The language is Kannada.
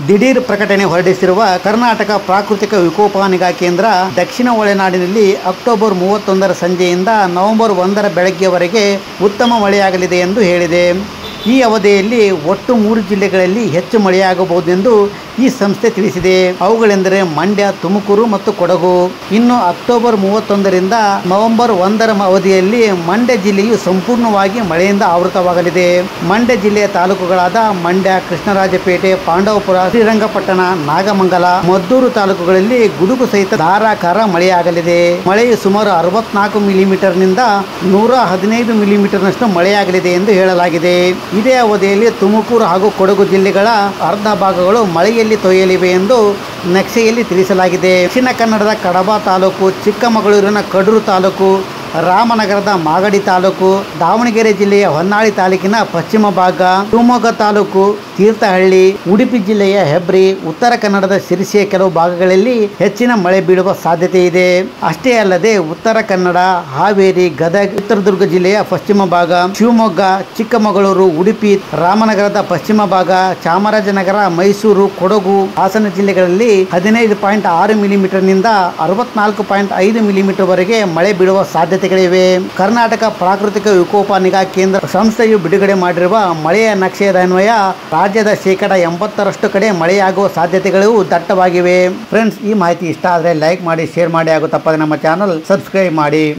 ದಿಢೀರ್ ಪ್ರಕಟಣೆ ಹೊರಡಿಸಿರುವ ಕರ್ನಾಟಕ ಪ್ರಾಕೃತಿಕ ವಿಕೋಪ ನಿಗಾ ಕೇಂದ್ರ ದಕ್ಷಿಣ ಒಳನಾಡಿನಲ್ಲಿ ಅಕ್ಟೋಬರ್ ಮೂವತ್ತೊಂದರ ಸಂಜೆಯಿಂದ ನವೆಂಬರ್ ಒಂದರ ಬೆಳಗ್ಗೆವರೆಗೆ ಉತ್ತಮ ಮಳೆಯಾಗಲಿದೆ ಎಂದು ಹೇಳಿದೆ ಈ ಅವಧಿಯಲ್ಲಿ ಒಟ್ಟು ಮೂರು ಜಿಲ್ಲೆಗಳಲ್ಲಿ ಹೆಚ್ಚು ಮಳೆಯಾಗಬಹುದೆಂದು ಈ ಸಂಸ್ಥೆ ತಿಳಿಸಿದೆ ಅವುಗಳೆಂದರೆ ಮಂಡ್ಯ ತುಮಕೂರು ಮತ್ತು ಕೊಡಗು ಇನ್ನು ಅಕ್ಟೋಬರ್ ಮೂವತ್ತೊಂದರಿಂದ ನವೆಂಬರ್ ಒಂದರ ಮ- ಅವಧಿಯಲ್ಲಿ ಮಂಡ್ಯ ಜಿಲ್ಲೆಯು ಸಂಪೂರ್ಣವಾಗಿ ಮಳೆಯಿಂದ ಆವೃತವಾಗಲಿದೆ ಮಂಡ್ಯ ಜಿಲ್ಲೆಯ ತಾಲೂಕುಗಳಾದ ಮಂಡ್ಯ ಕೃಷ್ಣರಾಜಪೇಟೆ ಪಾಂಡವಪುರ ಶ್ರೀರಂಗಪಟ್ಟಣ ನಾಗಮಂಗಲ ಮದ್ದೂರು ತಾಲೂಕುಗಳಲ್ಲಿ ಗುಡುಗು ಸಹಿತ ಧಾರಾಕಾರ ಮಳೆಯಾಗಲಿದೆ ಮಳೆಯು ಸುಮಾರು ಅರವತ್ನಾಲ್ಕು ಮಿಲಿಮೀಟರ್ನಿಂದ ನೂರ ಹದಿನೈದು ಮಿಲಿಮೀಟರ್ನಷ್ಟು ಮಳೆಯಾಗಲಿದೆ ಎಂದು ಹೇಳಲಾಗಿದೆ ಇದೇ ಅವಧಿಯಲ್ಲಿ ತುಮಕೂರು ಹಾಗೂ ಕೊಡಗು ಜಿಲ್ಲೆಗಳ ಅರ್ಧ ಭಾಗಗಳು ಮಳೆಯಲ್ಲಿ ತೊಯ್ಯಲಿವೆ ಎಂದು ನಕ್ಷೆಯಲ್ಲಿ ತಿಳಿಸಲಾಗಿದೆ ದಕ್ಷಿಣ ಕನ್ನಡದ ಕಡಬ ತಾಲೂಕು ಚಿಕ್ಕಮಗಳೂರಿನ ಕಡೂರು ತಾಲೂಕು ರಾಮನಗರದ ಮಾಗಡಿ ತಾಲೂಕು ದಾವಣಗೆರೆ ಜಿಲ್ಲೆಯ ಹೊನ್ನಾಳಿ ತಾಲೂಕಿನ ಪಶ್ಚಿಮ ಭಾಗ ಶಿವಮೊಗ್ಗ ತಾಲೂಕು ತೀರ್ಥಹಳ್ಳಿ ಉಡುಪಿ ಜಿಲ್ಲೆಯ ಹೆಬ್ರಿ ಉತ್ತರ ಕನ್ನಡದ ಸಿರಿಸಿಯ ಕೆಲವು ಭಾಗಗಳಲ್ಲಿ ಹೆಚ್ಚಿನ ಮಳೆ ಬೀಳುವ ಸಾಧ್ಯತೆ ಇದೆ ಅಷ್ಟೇ ಅಲ್ಲದೆ ಉತ್ತರ ಕನ್ನಡ ಹಾವೇರಿ ಗದಗ ಚಿತ್ರದುರ್ಗ ಜಿಲ್ಲೆಯ ಪಶ್ಚಿಮ ಭಾಗ ಶಿವಮೊಗ್ಗ ಚಿಕ್ಕಮಗಳೂರು ಉಡುಪಿ ರಾಮನಗರದ ಪಶ್ಚಿಮ ಭಾಗ ಚಾಮರಾಜನಗರ ಮೈಸೂರು ಕೊಡಗು ಹಾಸನ ಜಿಲ್ಲೆಗಳಲ್ಲಿ ಹದಿನೈದು ಪಾಯಿಂಟ್ ಆರು ಮಿಲಿಮೀಟರ್ನಿಂದ ಅರವತ್ನಾಲ್ಕು ಪಾಯಿಂಟ್ ಐದು ಮಿಲಿಮೀಟರ್ ವರೆಗೆ ಮಳೆ ಬೀಳುವ ಸಾಧ್ಯತೆಗಳಿವೆ ಕರ್ನಾಟಕ ಪ್ರಾಕೃತಿಕ ವಿಕೋಪ ನಿಗಾ ಕೇಂದ್ರ ಸಂಸ್ಥೆಯು ಬಿಡುಗಡೆ ಮಾಡಿರುವ ಮಳೆಯ ನಕ್ಷೆಯ ಅನ್ವಯ ರಾಜ್ಯದ ಶೇಕಡ ಎಂಬತ್ತರಷ್ಟು ಕಡೆ ಮಳೆಯಾಗುವ ಸಾಧ್ಯತೆಗಳು ದಟ್ಟವಾಗಿವೆ ಫ್ರೆಂಡ್ಸ್ ಈ ಮಾಹಿತಿ ಇಷ್ಟ ಆದರೆ ಲೈಕ್ ಮಾಡಿ ಶೇರ್ ಮಾಡಿ ಹಾಗೂ ತಪ್ಪದೆ ನಮ್ಮ ಚಾನಲ್ ಸಬ್ಸ್ಕ್ರೈಬ್ ಮಾಡಿ